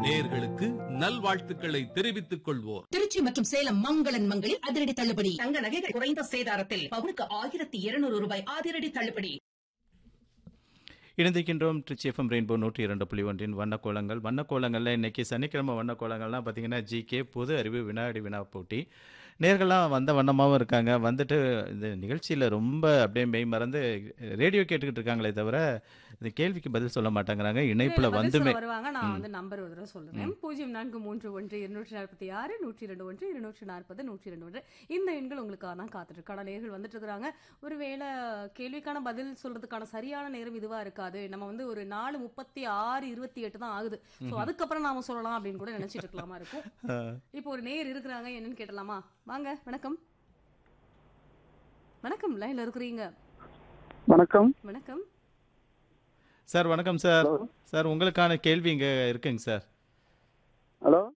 நேர்களுக்கு நல்வாழ்த்துக்களை தெரிவித்துக் கொள்வோர் திருச்சி மற்றும் சேலம் மங்களன் மங்களில் அதிரடி தள்ளுபடி தங்க நகைகள் குறைந்த சேதாரத்தில் பவுனுக்கு ஆயிரத்தி இருநூறு ரூபாய் அதிரடி தள்ளுபடி இணைந்திருக்கின்றோம் ட்ரிச்சி எஃப்எம் ரெயின்போ நூற்றி இரண்டு புள்ளி ஒன்றின் வண்ணக்கோலங்கள் வண்ணக்கோலங்களில் இன்னைக்கு சனிக்கிழமை வண்ணக்கோலங்கள்லாம் பார்த்தீங்கன்னா ஜிகே பொது அறிவு வினாடி வினா போட்டி நேர்கள்லாம் வந்த வண்ணமாகவும் இருக்காங்க வந்துட்டு இந்த நிகழ்ச்சியில் ரொம்ப அப்படியே மெய் மறந்து ரேடியோ கேட்டுக்கிட்டு இருக்காங்களே தவிர இந்த கேள்விக்கு பதில் சொல்ல மாட்டேங்கிறாங்க இணைப்பில் பதில் வந்துமே சொல்ல வருவாங்க நான் வந்து நம்பர் ஒரு தடவை சொல்றேன் பூஜ்ஜியம் நான்கு மூன்று ஒன்று இருநூற்றி நாற்பத்தி ஆறு நூற்றி ரெண்டு ஒன்று இருநூற்றி நாற்பது நூற்றி ரெண்டு ஒன்று இந்த எண்கள் உங்களுக்காக தான் காத்துட்டு இருக்கான நேர்கள் வந்துட்டு இருக்கிறாங்க ஒருவேளை கேள்விக்கான பதில் சொல்றதுக்கான சரியான நேரம் இதுவா இருக்காது நம்ம வந்து ஒரு நாலு முப்பத்தி ஆறு இருபத்தி எட்டு தான் ஆகுது ஸோ அதுக்கப்புறம் நாம சொல்லலாம் அப்படின்னு கூட நினைச்சிட்டு இருக்கலாமா இருக்கும் இப்போ ஒரு நேர் இருக்கிறாங்க என்னன்னு கேட்டலாமா வாங்க வணக்கம் வணக்கம் லைன்ல இருக்கிறீங்க வணக்கம் வணக்கம் சார் வணக்கம் சார் சார் உங்களுக்கான கேள்வி இங்கே இருக்குங்க சார் ஹலோ